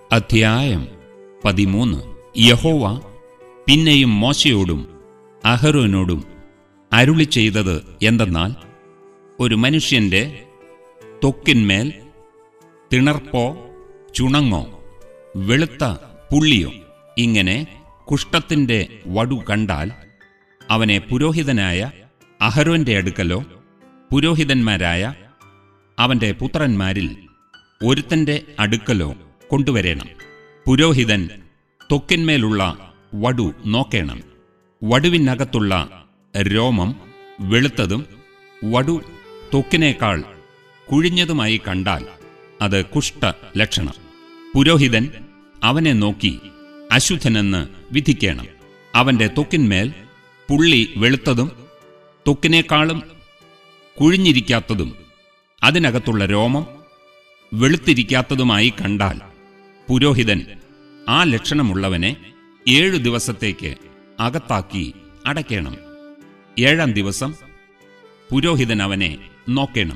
അധ്യായം പതിമൂന്ന് യഹോവ പിന്നെയും മോശയോടും അഹരോനോടും അരുളി ചെയ്തത് എന്തെന്നാൽ ഒരു മനുഷ്യന്റെ ത്വക്കിന്മേൽ തിണർപ്പോ ചുണങ്ങോ വെളുത്ത പുള്ളിയോ ഇങ്ങനെ കുഷ്ഠത്തിന്റെ വടു കണ്ടാൽ അവനെ പുരോഹിതനായ അഹരോന്റെ അടുക്കലോ പുരോഹിതന്മാരായ അവന്റെ പുത്രന്മാരിൽ ഒരുത്തന്റെ അടുക്കലോ കൊണ്ടുവരേണം പുരോഹിതൻ ത്വക്കിന്മേലുള്ള വടു നോക്കേണം വടുവിനകത്തുള്ള രോമം വെളുത്തതും വടു ത്വക്കിനേക്കാൾ കുഴിഞ്ഞതുമായി കണ്ടാൽ അത് കുഷ്ഠ ലക്ഷണം പുരോഹിതൻ അവനെ നോക്കി അശുദ്ധനെന്ന് വിധിക്കണം അവന്റെ ത്വക്കിന്മേൽ പുള്ളി വെളുത്തതും ത്വക്കിനേക്കാളും കുഴിഞ്ഞിരിക്കാത്തതും അതിനകത്തുള്ള രോമം വെളുത്തിരിക്കാത്തതുമായി കണ്ടാൽ പുരോഹിതൻ ആ ലക്ഷണമുള്ളവനെ ഏഴു ദിവസത്തേക്ക് അകത്താക്കി അടയ്ക്കണം ഏഴാം ദിവസം പുരോഹിതൻ അവനെ നോക്കണം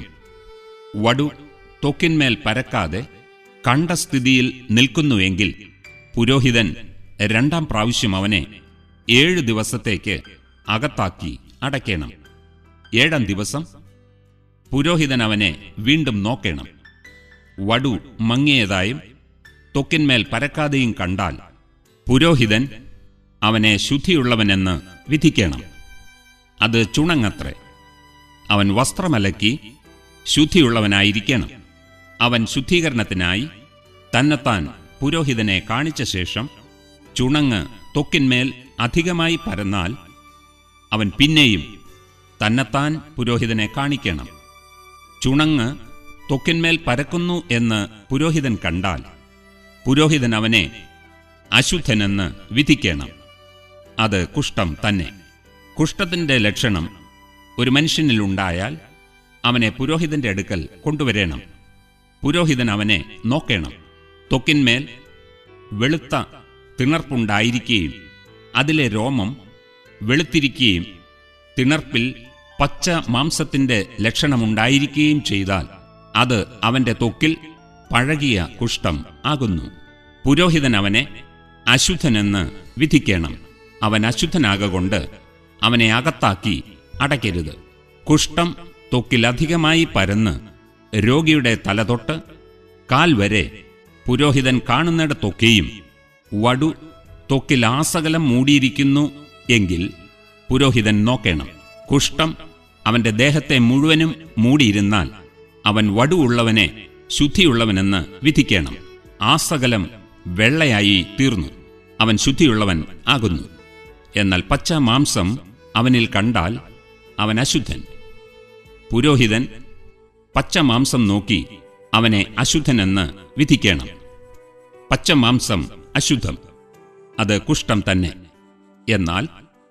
വടു ത്വക്കിന്മേൽ പരക്കാതെ കണ്ട സ്ഥിതിയിൽ നിൽക്കുന്നുവെങ്കിൽ പുരോഹിതൻ രണ്ടാം പ്രാവശ്യം അവനെ ഏഴു ദിവസത്തേക്ക് അകത്താക്കി അടയ്ക്കണം ഏഴാം ദിവസം പുരോഹിതൻ അവനെ വീണ്ടും നോക്കണം വടു മങ്ങിയതായും ത്വക്കിന്മേൽ പരക്കാതെയും കണ്ടാൽ പുരോഹിതൻ അവനെ ശുദ്ധിയുള്ളവനെന്ന് വിധിക്കണം അത് ചുണങ്ങത്രേ അവൻ വസ്ത്രമലക്കി ശുദ്ധിയുള്ളവനായിരിക്കണം അവൻ ശുദ്ധീകരണത്തിനായി തന്നെത്താൻ പുരോഹിതനെ കാണിച്ച ശേഷം ചുണങ്ങ് ത്വക്കിന്മേൽ അധികമായി പരന്നാൽ അവൻ പിന്നെയും തന്നെത്താൻ പുരോഹിതനെ കാണിക്കണം ചുണങ്ങ് ത്വക്കിന്മേൽ പരക്കുന്നു എന്ന് പുരോഹിതൻ കണ്ടാൽ പുരോഹിതൻ അവനെ അശുദ്ധനെന്ന് വിധിക്കണം അത് കുഷ്ഠം തന്നെ കുഷ്ഠത്തിന്റെ ലക്ഷണം ഒരു മനുഷ്യനിലുണ്ടായാൽ അവനെ പുരോഹിതന്റെ അടുക്കൽ കൊണ്ടുവരേണം പുരോഹിതൻ അവനെ നോക്കണം ത്വക്കിന്മേൽ വെളുത്ത തിണർപ്പുണ്ടായിരിക്കുകയും അതിലെ രോമം വെളുത്തിരിക്കുകയും തിണർപ്പിൽ പച്ച മാംസത്തിന്റെ ലക്ഷണമുണ്ടായിരിക്കുകയും ചെയ്താൽ അത് അവന്റെ ത്വക്കിൽ പഴകിയ കുഷ്ഠം ആകുന്നു പുരോഹിതൻ അവനെ അശുദ്ധനെന്ന് വിധിക്കണം അവൻ അശുദ്ധനാകൊണ്ട് അവനെ അകത്താക്കി അടയ്ക്കരുത് കുഷ്ഠം ത്വക്കിൽ അധികമായി പരന്ന് രോഗിയുടെ തലതൊട്ട് കാൽ വരെ പുരോഹിതൻ കാണുന്നിടത്തൊക്കെയും വടു ത്വക്കിൽ ആസകലം മൂടിയിരിക്കുന്നു എങ്കിൽ പുരോഹിതൻ നോക്കണം കുഷ്ഠം അവന്റെ ദേഹത്തെ മുഴുവനും മൂടിയിരുന്നാൽ അവൻ വടുവുള്ളവനെ ശുദ്ധിയുള്ളവനെന്ന് വിധിക്കണം ആസകലം വെള്ളയായി തീർന്നു അവൻ ശുദ്ധിയുള്ളവൻ ആകുന്നു എന്നാൽ പച്ച മാംസം അവനിൽ കണ്ടാൽ അവൻ അശുദ്ധൻ പുരോഹിതൻ പച്ച മാംസം നോക്കി അവനെ അശുദ്ധനെന്ന് വിധിക്കണം പച്ച മാംസം അശുദ്ധം അത് കുഷ്ഠം തന്നെ എന്നാൽ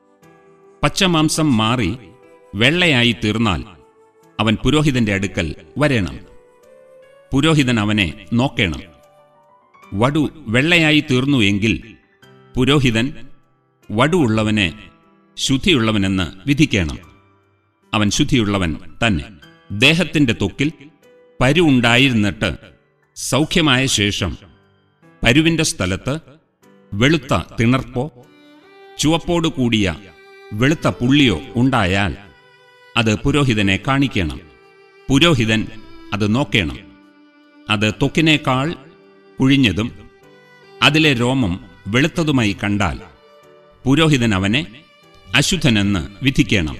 പച്ചമാംസം മാറി വെള്ളയായി തീർന്നാൽ അവൻ പുരോഹിതന്റെ അടുക്കൽ വരേണം പുരോഹിതൻ അവനെ നോക്കണം വടു വെള്ളയായി തീർന്നു എങ്കിൽ പുരോഹിതൻ വടുവുള്ളവനെ ശുദ്ധിയുള്ളവനെന്ന് വിധിക്കണം അവൻ ശുദ്ധിയുള്ളവൻ തന്നെ ദേഹത്തിന്റെ ത്വക്കിൽ പരുവുണ്ടായിരുന്നിട്ട് സൗഖ്യമായ ശേഷം പരുവിന്റെ സ്ഥലത്ത് വെളുത്ത തിണർപ്പോ ചുവപ്പോടു കൂടിയ വെളുത്ത പുള്ളിയോ ഉണ്ടായാൽ അത് പുരോഹിതനെ കാണിക്കണം പുരോഹിതൻ അത് നോക്കണം അത് ത്വക്കിനേക്കാൾ കുഴിഞ്ഞതും അതിലെ രോമം വെളുത്തതുമായി കണ്ടാൽ പുരോഹിതൻ അവനെ അശുദ്ധനെന്ന് വിധിക്കണം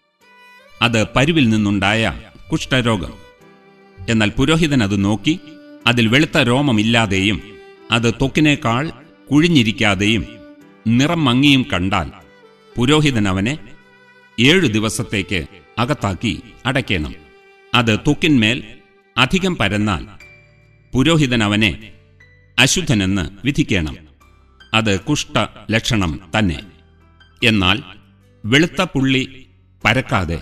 അത് പരുവിൽ നിന്നുണ്ടായ കുഷ്ഠരോഗം എന്നാൽ പുരോഹിതൻ അത് നോക്കി അതിൽ വെളുത്ത രോമമില്ലാതെയും അത് ത്വക്കിനേക്കാൾ കുഴിഞ്ഞിരിക്കാതെയും നിറം മങ്ങിയും കണ്ടാൽ പുരോഹിതൻ അവനെ ഏഴു ദിവസത്തേക്ക് അകത്താക്കി അടയ്ക്കണം അത് ത്വക്കിന്മേൽ അധികം പരന്നാൽ പുരോഹിതൻ അവനെ അശുദ്ധനെന്ന് വിധിക്കണം അത് കുഷ്ഠ ലക്ഷണം തന്നെ എന്നാൽ വെളുത്ത പുള്ളി പരക്കാതെ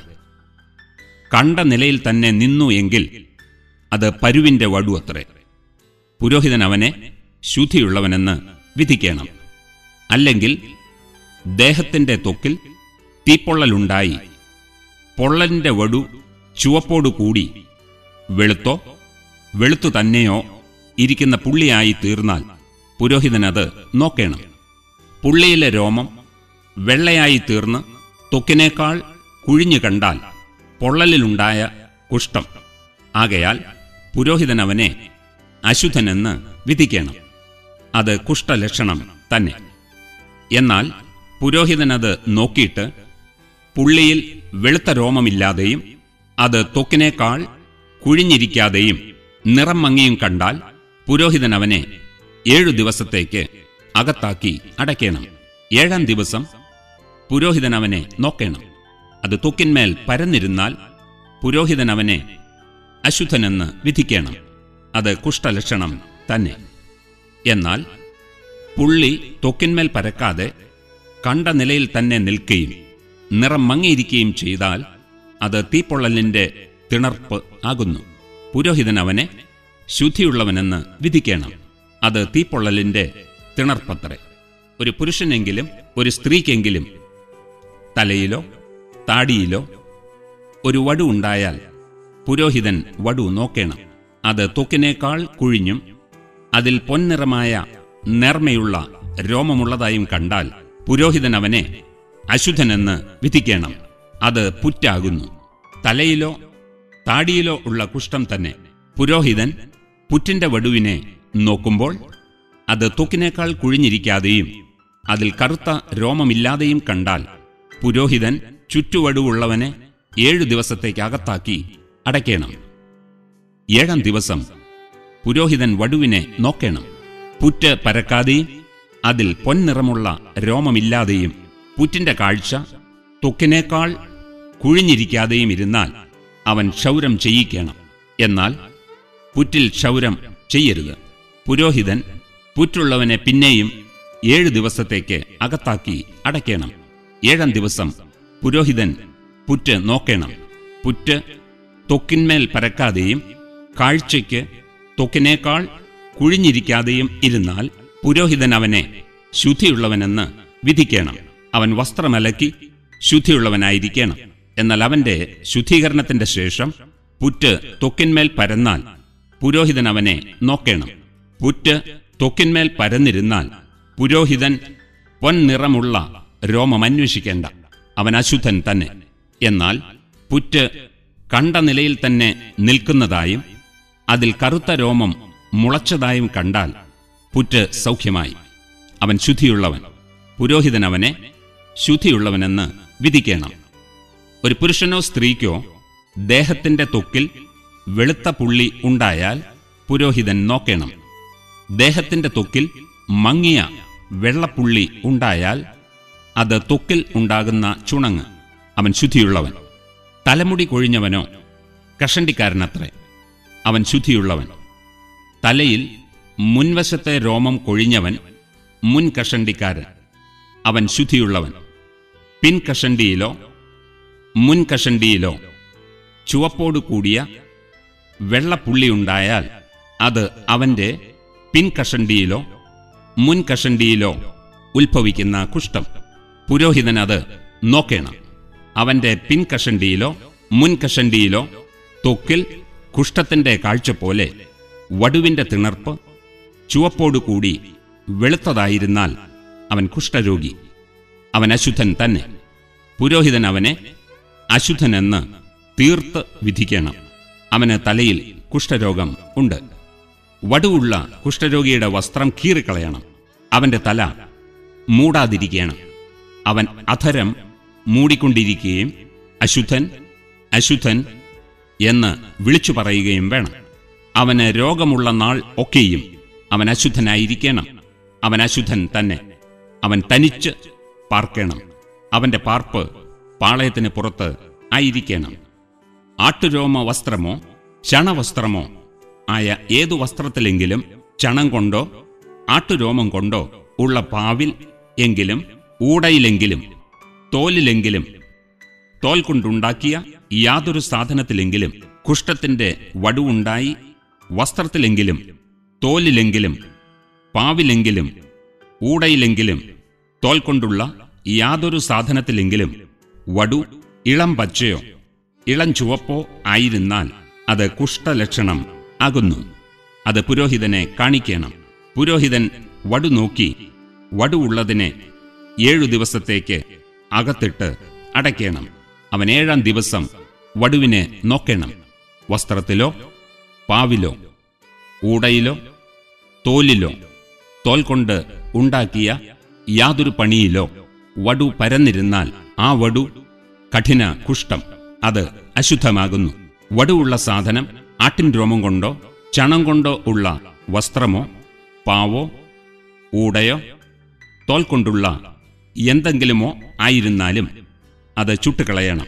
കണ്ട നിലയിൽ തന്നെ നിന്നു എങ്കിൽ അത് പരുവിന്റെ വടു അത്രേ പുരോഹിതൻ അവനെ ശുദ്ധിയുള്ളവനെന്ന് വിധിക്കണം അല്ലെങ്കിൽ ദേഹത്തിന്റെ ത്വക്കിൽ തീപ്പൊള്ളലുണ്ടായി പൊള്ളലിന്റെ വടു ചുവപ്പോടു കൂടി വെളുത്തോ വെളുത്തു തന്നെയോ ഇരിക്കുന്ന പുള്ളിയായി തീർന്നാൽ പുരോഹിതനത് നോക്കേണം പുള്ളിയിലെ രോമം വെള്ളയായി തീർന്ന് ത്വക്കിനേക്കാൾ കുഴിഞ്ഞു കണ്ടാൽ പൊള്ളലിലുണ്ടായ കുഷ്ഠം ആകയാൽ പുരോഹിതനവനെ അശുദ്ധനെന്ന് വിധിക്കണം അത് കുഷ്ഠലക്ഷണം തന്നെ എന്നാൽ പുരോഹിതനത് നോക്കിയിട്ട് പുള്ളിയിൽ വെളുത്ത രോമമില്ലാതെയും അത് ത്വക്കിനേക്കാൾ കുഴിഞ്ഞിരിക്കാതെയും നിറം മങ്ങിയും കണ്ടാൽ പുരോഹിതൻ അവനെ ഏഴു ദിവസത്തേക്ക് അകത്താക്കി അടയ്ക്കണം ഏഴാം ദിവസം പുരോഹിതൻ അവനെ നോക്കണം അത് ത്വക്കിന്മേൽ പരന്നിരുന്നാൽ പുരോഹിതൻ അവനെ അശുദ്ധനെന്ന് വിധിക്കണം അത് കുഷ്ഠലക്ഷണം തന്നെ എന്നാൽ പുള്ളി ത്വക്കിന്മേൽ പരക്കാതെ കണ്ട നിലയിൽ തന്നെ നിൽക്കുകയും നിറം മങ്ങിയിരിക്കുകയും ചെയ്താൽ അത് തീപ്പൊള്ളലിന്റെ തിണർപ്പ് ആകുന്നു പുരോഹിതൻ അവനെ ശുദ്ധിയുള്ളവനെന്ന് വിധിക്കണം അത് തീപ്പൊള്ളലിന്റെ തിണർപ്പത്രേ ഒരു പുരുഷനെങ്കിലും ഒരു സ്ത്രീക്കെങ്കിലും തലയിലോ താടിയിലോ ഒരു വടു ഉണ്ടായാൽ പുരോഹിതൻ വടു നോക്കണം അത് ത്വക്കിനേക്കാൾ കുഴിഞ്ഞും അതിൽ പൊൻനിറമായ നേർമയുള്ള രോമമുള്ളതായും കണ്ടാൽ പുരോഹിതൻ അവനെ അശുദ്ധനെന്ന് വിധിക്കണം അത് പുറ്റാകുന്നു തലയിലോ താടിയിലോ ഉള്ള കുഷ്ഠം തന്നെ പുരോഹിതൻ പുറ്റിന്റെ വടുവിനെ നോക്കുമ്പോൾ അത് ത്വക്കിനേക്കാൾ കുഴിഞ്ഞിരിക്കാതെയും അതിൽ കറുത്ത രോമമില്ലാതെയും കണ്ടാൽ പുരോഹിതൻ ചുറ്റുവടുവുള്ളവനെ ഏഴു ദിവസത്തേക്ക് അകത്താക്കി അടയ്ക്കണം ഏഴാം ദിവസം പുരോഹിതൻ വടുവിനെ നോക്കണം പുറ്റ് പരക്കാതെയും അതിൽ പൊൻനിറമുള്ള രോമമില്ലാതെയും പുറ്റിന്റെ കാഴ്ച ത്വക്കിനേക്കാൾ കുഴിഞ്ഞിരിക്കാതെയും ഇരുന്നാൽ അവൻ ക്ഷൗരം ചെയ്യിക്കണം എന്നാൽ പുറ്റിൽ ക്ഷൗരം ചെയ്യരുത് പുരോഹിതൻ പുറ്റുള്ളവനെ പിന്നെയും ഏഴു ദിവസത്തേക്ക് അകത്താക്കി അടയ്ക്കണം ഏഴാം ദിവസം പുരോഹിതൻ പുറ്റ് നോക്കണം പുറ്റ് ത്വക്കിന്മേൽ പരക്കാതെയും കാഴ്ചയ്ക്ക് ത്വക്കിനേക്കാൾ കുഴിഞ്ഞിരിക്കാതെയും ഇരുന്നാൽ പുരോഹിതൻ അവനെ ശുദ്ധിയുള്ളവനെന്ന് വിധിക്കണം അവൻ വസ്ത്രമലക്കി ശുദ്ധിയുള്ളവനായിരിക്കണം എന്നാൽ അവന്റെ ശുദ്ധീകരണത്തിന്റെ ശേഷം പുറ്റ് ത്വക്കിന്മേൽ പരന്നാൽ പുരോഹിതൻ അവനെ നോക്കണം പുറ്റ് ത്വക്കിന്മേൽ പരന്നിരുന്നാൽ പുരോഹിതൻ പൊൻനിറമുള്ള രോമം അന്വേഷിക്കേണ്ട അവൻ അശുദ്ധൻ തന്നെ എന്നാൽ പുറ്റ് കണ്ട നിലയിൽ തന്നെ നിൽക്കുന്നതായും അതിൽ കറുത്ത രോമം മുളച്ചതായും കണ്ടാൽ പുറ്റ് സൗഖ്യമായി അവൻ ശുദ്ധിയുള്ളവൻ പുരോഹിതൻ അവനെ ശുദ്ധിയുള്ളവനെന്ന് വിധിക്കണം ഒരു പുരുഷനോ സ്ത്രീക്കോ ദേഹത്തിന്റെ ത്വക്കിൽ വെളുത്ത പുള്ളി ഉണ്ടായാൽ പുരോഹിതൻ നോക്കണം ദേഹത്തിന്റെ ത്വക്കിൽ മങ്ങിയ വെള്ളപ്പുള്ളി ഉണ്ടായാൽ അത് ത്വക്കിൽ ഉണ്ടാകുന്ന ചുണങ്ങ് അവൻ ശുദ്ധിയുള്ളവൻ തലമുടി കൊഴിഞ്ഞവനോ കഷണ്ടിക്കാരനത്രേ അവൻ ശുദ്ധിയുള്ളവൻ തലയിൽ മുൻവശത്തെ രോമം കൊഴിഞ്ഞവൻ മുൻ കഷണ്ടിക്കാരൻ അവൻ ശുദ്ധിയുള്ളവൻ പിൻകഷണ്ടിയിലോ മുൻ കഷണ്ടിയിലോ ചുവപ്പോടു കൂടിയ വെള്ളപ്പുള്ളിയുണ്ടായാൽ അത് അവന്റെ പിൻകഷണ്ടിയിലോ മുൻ കഷണ്ടിയിലോ ഉത്ഭവിക്കുന്ന കുഷ്ഠം പുരോഹിതൻ അത് നോക്കണം അവന്റെ പിൻകഷണ്ടിയിലോ മുൻ കഷണ്ടിയിലോ ത്വക്കിൽ കുഷ്ഠത്തിന്റെ കാഴ്ച പോലെ വടുവിന്റെ തിണർപ്പ് ചുവപ്പോടുകൂടി വെളുത്തതായിരുന്നാൽ അവൻ കുഷ്ഠരോഗി അവൻ അശുദ്ധൻ തന്നെ പുരോഹിതൻ അവനെ അശുദ്ധനെന്ന് തീർത്ത് വിധിക്കണം അവന് തലയിൽ കുഷ്ഠരോഗം ഉണ്ട് വടുവുള്ള കുഷ്ഠരോഗിയുടെ വസ്ത്രം കീറിക്കളയണം അവന്റെ തല മൂടാതിരിക്കണം അവൻ അധരം മൂടിക്കൊണ്ടിരിക്കുകയും അശുദ്ധൻ അശുദ്ധൻ എന്ന് വിളിച്ചു പറയുകയും വേണം അവന് രോഗമുള്ള നാൾ ഒക്കെയും അവൻ അശുദ്ധനായിരിക്കണം അവൻ അശുദ്ധൻ തന്നെ അവൻ തനിച്ച് പാർക്കണം അവന്റെ പാർപ്പ് പാളയത്തിന് പുറത്ത് ആയിരിക്കണം ആട്ടുരോമ വസ്ത്രമോ ചണവസ്ത്രമോ ആയ ഏതു വസ്ത്രത്തിലെങ്കിലും ചണം കൊണ്ടോ ആട്ടുരോമം കൊണ്ടോ ഉള്ള പാവിൽ എങ്കിലും ഊടയിലെങ്കിലും തോലിലെങ്കിലും തോൽ കൊണ്ടുണ്ടാക്കിയ യാതൊരു സാധനത്തിലെങ്കിലും കുഷ്ഠത്തിന്റെ വടുവുണ്ടായി വസ്ത്രത്തിലെങ്കിലും തോലിലെങ്കിലും പാവിലെങ്കിലും ഊടയിലെങ്കിലും തോൽ കൊണ്ടുള്ള യാതൊരു സാധനത്തിലെങ്കിലും വടു ഇളം പച്ചയോ ഇളം ചുവപ്പോ ആയിരുന്നാൽ അത് കുഷ്ഠലക്ഷണം ആകുന്നു അത് പുരോഹിതനെ കാണിക്കണം പുരോഹിതൻ വടു നോക്കി വടുവുള്ളതിനെ ഏഴു ദിവസത്തേക്ക് അകത്തിട്ട് അടയ്ക്കണം അവൻ ഏഴാം ദിവസം വടുവിനെ നോക്കണം വസ്ത്രത്തിലോ പാവിലോ ഊടയിലോ തോലിലോ തോൽ കൊണ്ട് ഉണ്ടാക്കിയ യാതൊരു പണിയിലോ വടു പരന്നിരുന്നാൽ ആ വടു കഠിന കുഷ്ഠം അത് അശുദ്ധമാകുന്നു വടുവുള്ള സാധനം ആട്ടിൻ രോമം കൊണ്ടോ ചണം കൊണ്ടോ ഉള്ള വസ്ത്രമോ പാവോ ഊടയോ തോൽ കൊണ്ടുള്ള എന്തെങ്കിലുമോ ആയിരുന്നാലും അത് ചുട്ടുകളയണം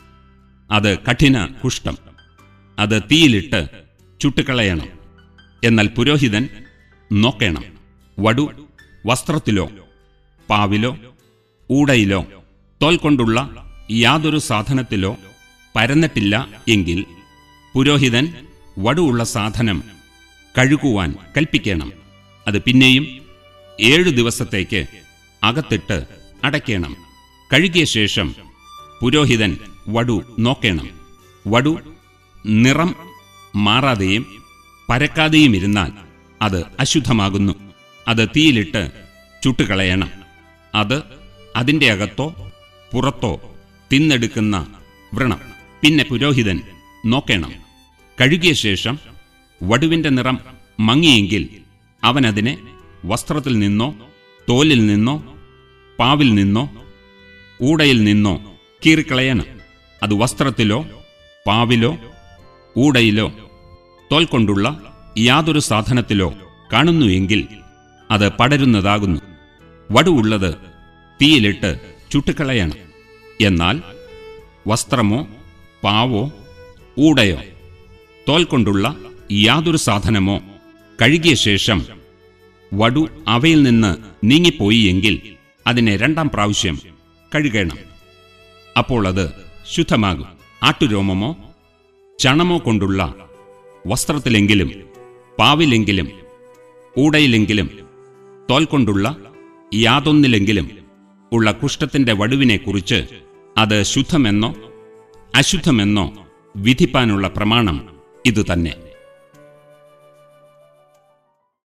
അത് കഠിന കുഷ്ഠം അത് തീയിലിട്ട് ചുട്ടുകളയണം എന്നാൽ പുരോഹിതൻ നോക്കണം വടു വസ്ത്രത്തിലോ പാവിലോ ഊടയിലോ തോൽ കൊണ്ടുള്ള യാതൊരു സാധനത്തിലോ പരന്നിട്ടില്ല എങ്കിൽ പുരോഹിതൻ വടുവുള്ള സാധനം കഴുകുവാൻ കൽപ്പിക്കണം അത് പിന്നെയും ഏഴു ദിവസത്തേക്ക് അകത്തിട്ട് അടയ്ക്കണം കഴുകിയ ശേഷം പുരോഹിതൻ വടു നോക്കണം വടു നിറം മാറാതെയും പരക്കാതെയും ഇരുന്നാൽ അത് അശുദ്ധമാകുന്നു അത് തീയിലിട്ട് ചുട്ടുകളയണം അത് അതിൻ്റെ അകത്തോ പുറത്തോ തിന്നെടുക്കുന്ന വ്രണം പിന്നെ പുരോഹിതൻ നോക്കണം കഴുകിയ ശേഷം വടുവിന്റെ നിറം മങ്ങിയെങ്കിൽ അവനതിനെ വസ്ത്രത്തിൽ നിന്നോ തോലിൽ നിന്നോ പാവിൽ നിന്നോ ഊടയിൽ നിന്നോ കീറിക്കളയണം അത് വസ്ത്രത്തിലോ പാവിലോ ഊടയിലോ തോൽ കൊണ്ടുള്ള യാതൊരു സാധനത്തിലോ കാണുന്നുവെങ്കിൽ അത് പടരുന്നതാകുന്നു വടുവുള്ളത് തീയിലിട്ട് ചുട്ടുകളയണം എന്നാൽ വസ്ത്രമോ പാവോ ഊടയോ തോൽ കൊണ്ടുള്ള യാതൊരു സാധനമോ കഴുകിയ ശേഷം വടു അവയിൽ നിന്ന് നീങ്ങിപ്പോയി എങ്കിൽ അതിനെ രണ്ടാം പ്രാവശ്യം കഴുകണം അപ്പോൾ അത് ശുദ്ധമാകും ആട്ടുരോമമോ ചണമോ കൊണ്ടുള്ള വസ്ത്രത്തിലെങ്കിലും പാവിലെങ്കിലും ഊടയിലെങ്കിലും തോൽ കൊണ്ടുള്ള യാതൊന്നിലെങ്കിലും ഉള്ള കുഷ്ഠത്തിന്റെ വടുവിനെക്കുറിച്ച് അത് ശുദ്ധമെന്നോ അശുദ്ധമെന്നോ വിധിപ്പാനുള്ള പ്രമാണം ഇതുതന്നെ